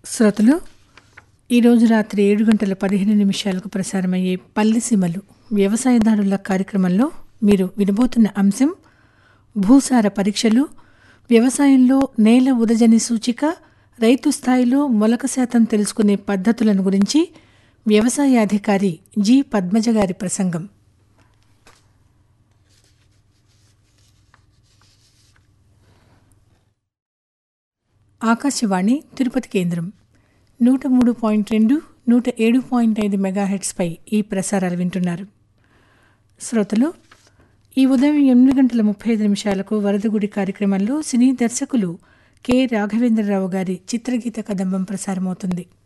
శ్రోతలు ఈరోజు రాత్రి ఏడు గంటల పదిహేను నిమిషాలకు ప్రసారమయ్యే పల్లెసీమలు వ్యవసాయదారుల కార్యక్రమంలో మీరు వినబోతున్న అంశం భూసార పరీక్షలు వ్యవసాయంలో నేల ఉదజని సూచిక రైతు స్థాయిలో మొలక శాతం తెలుసుకునే పద్ధతులను గురించి వ్యవసాయ అధికారి జి పద్మజ గారి ప్రసంగం ఆకాశవాణి తిరుపతి కేంద్రం నూట మూడు పాయింట్ రెండు నూట ఏడు పాయింట్ ఐదు మెగాహెట్స్పై ఈ ప్రసారాలు వింటున్నారు శ్రోతలు ఈ ఉదయం ఎనిమిది గంటల ముప్పై ఐదు నిమిషాలకు వరదగుడి కార్యక్రమంలో సినీ దర్శకులు కె రాఘవేంద్రరావు గారి చిత్రగీత కదంబం ప్రసారమవుతుంది